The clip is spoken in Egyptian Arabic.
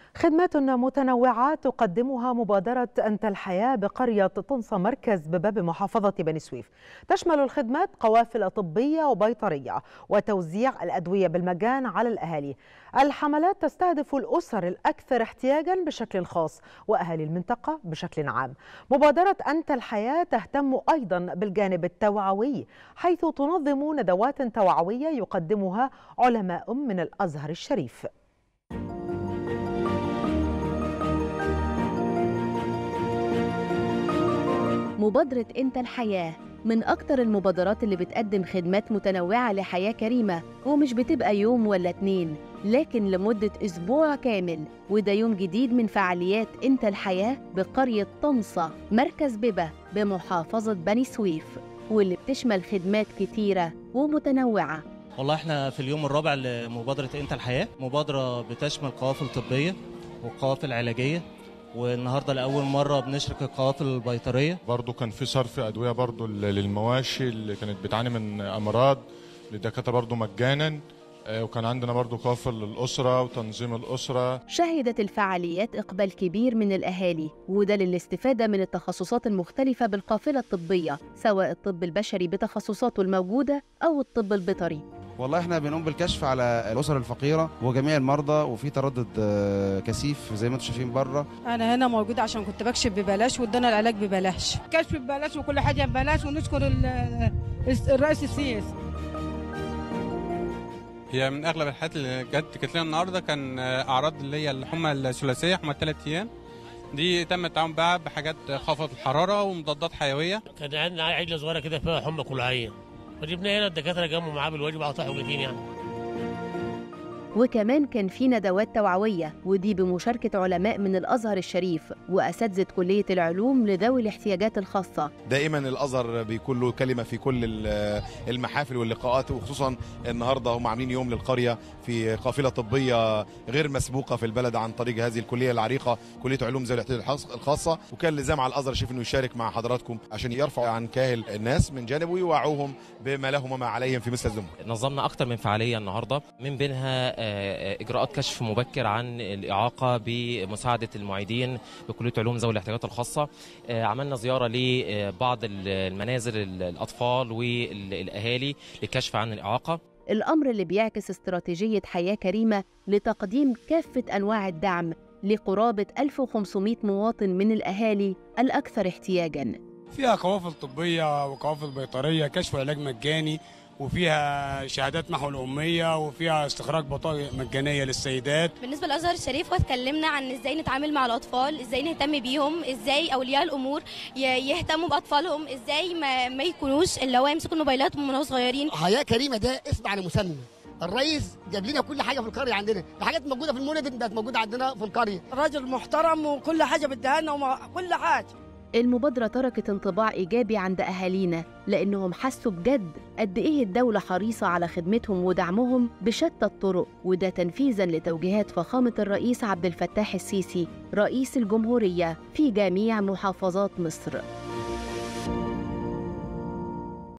خدمات متنوعة تقدمها مبادرة أنت الحياة بقرية طنصة مركز بباب محافظة بني سويف تشمل الخدمات قوافل طبية وبيطرية وتوزيع الأدوية بالمجان على الأهالي الحملات تستهدف الأسر الأكثر احتياجا بشكل خاص وأهالي المنطقة بشكل عام مبادرة أنت الحياة تهتم أيضا بالجانب التوعوي حيث تنظم ندوات توعوية يقدمها علماء من الأزهر الشريف مبادرة أنت الحياة من أكتر المبادرات اللي بتقدم خدمات متنوعة لحياة كريمة ومش بتبقى يوم ولا اتنين لكن لمدة أسبوع كامل وده يوم جديد من فعاليات أنت الحياة بقرية طنصة مركز ببة بمحافظة بني سويف واللي بتشمل خدمات كتيرة ومتنوعة والله احنا في اليوم الرابع لمبادرة انت الحياة مبادرة بتشمل قوافل طبية وقوافل علاجية والنهارده لاول مره بنشرك القوافل البيطريه برضو كان في صرف ادويه برضو للمواشي اللي كانت بتعاني من امراض للدكاتره برضو مجانا وكان عندنا برضو قافل للأسرة وتنظيم الأسرة شهدت الفعاليات إقبال كبير من الأهالي وده للاستفادة من التخصصات المختلفة بالقافلة الطبية سواء الطب البشري بتخصصاته الموجودة أو الطب البيطري والله احنا بنقوم بالكشف على الاسر الفقيره وجميع المرضى وفي تردد كثيف زي ما انتم شايفين بره انا هنا موجوده عشان كنت بكشف ببلاش وادانا العلاج ببلاش كشف ببلاش وكل حاجه ببلاش ونشكر الرئيس السيسي هي من اغلب الحالات اللي جت كانت لنا النهارده كان اعراض اللي هي الحمى الثلاثيه حمى ثلاث ايام دي تم التعامل بقى بحاجات خفض الحراره ومضادات حيويه كان عندنا عجله صغيره كده فيها حمى كلعيه فجبنا هنا الدكاتره قاموا معاه بالواجب اعطاهم جديد يعني وكمان كان في ندوات توعوية ودي بمشاركة علماء من الأزهر الشريف وأساتذة كلية العلوم لذوي الاحتياجات الخاصة دائما الأزهر بيكون له كلمة في كل المحافل واللقاءات وخصوصا النهاردة هم عاملين يوم للقرية في قافلة طبية غير مسبوقة في البلد عن طريق هذه الكلية العريقة كلية علوم ذوي الاحتياجات الخاصة وكان لزام على الأزهر الشريف إنه يشارك مع حضراتكم عشان يرفعوا عن كاهل الناس من جانب ويوعوهم بما لهم وما عليهم في مثل الزمن نظمنا أكثر من فعالية النهاردة من بينها اجراءات كشف مبكر عن الاعاقه بمساعده المعيدين بكليه علوم ذوي الاحتياجات الخاصه عملنا زياره لبعض المنازل الاطفال والاهالي للكشف عن الاعاقه الامر اللي بيعكس استراتيجيه حياه كريمه لتقديم كافه انواع الدعم لقرابه 1500 مواطن من الاهالي الاكثر احتياجا فيها قوافل طبيه وقوافل بيطريه كشف وعلاج مجاني وفيها شهادات محو الأمية وفيها استخراج بطاقة مجانية للسيدات بالنسبة للأزهر الشريف واتكلمنا عن ازاي نتعامل مع الأطفال ازاي نهتم بيهم ازاي أولياء الأمور يهتموا بأطفالهم ازاي ما, ما يكونوش اللي هو يمسكوا الموبايلات من وهم صغيرين حياة كريمة ده اسم على مسمى الرئيس جاب لنا كل حاجه في القريه عندنا الحاجات موجوده في المولد بقت موجوده عندنا في القريه راجل محترم وكل حاجه بدها لنا وكل حاجه المبادرة تركت انطباع إيجابي عند أهالينا لأنهم حسوا بجد قد إيه الدولة حريصة على خدمتهم ودعمهم بشتى الطرق وده تنفيذاً لتوجيهات فخامة الرئيس عبد الفتاح السيسي رئيس الجمهورية في جميع محافظات مصر